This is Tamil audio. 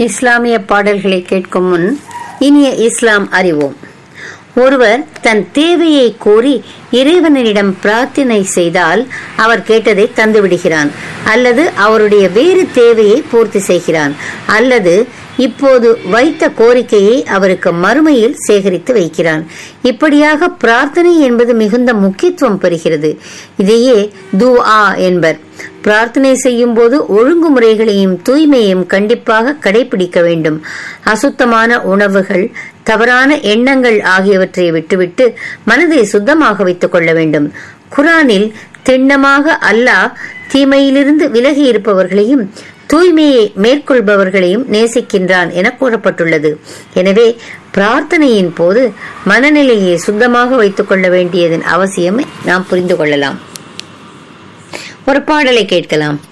இஸ்லாமிய பாடல்களை கேட்கும் முன் இனிய இஸ்லாம் அறிவோம் ஒருவர் தன் தேவையை கோரி இறைவனிடம் பிரார்த்தனை செய்தால் அவர் கேட்டதை தந்துவிடுகிறான் அல்லது அவருடைய வேறு தேவையை பூர்த்தி செய்கிறான் அல்லது இப்போது வைத்த கோரிக்கையை அவருக்கு மறுமையில் சேகரித்து வைக்கிறான் இப்படியாக பிரார்த்தனை என்பது மிகுந்த முக்கியத்துவம் பெறுகிறது இதையே துஆ என்பர் பிரார்த்தனை செய்யும் போது ஒழுங்குமுறைகளையும் தூய்மையையும் கண்டிப்பாக கடைபிடிக்க வேண்டும் அசுத்தமான உணவுகள் தவறான எண்ணங்கள் ஆகியவற்றை விட்டுவிட்டு மனதை சுத்தமாக வைத்துக் கொள்ள வேண்டும் குரானில் திண்ணமாக அல்லாஹ் தீமையிலிருந்து விலகி இருப்பவர்களையும் தூய்மையை மேற்கொள்பவர்களையும் நேசிக்கின்றான் என கூறப்பட்டுள்ளது எனவே பிரார்த்தனையின் போது மனநிலையை சுத்தமாக வைத்துக் கொள்ள வேண்டியதன் அவசியமை நாம் புரிந்து கொள்ளலாம் ஒரு பாடலை கேட்கலாம்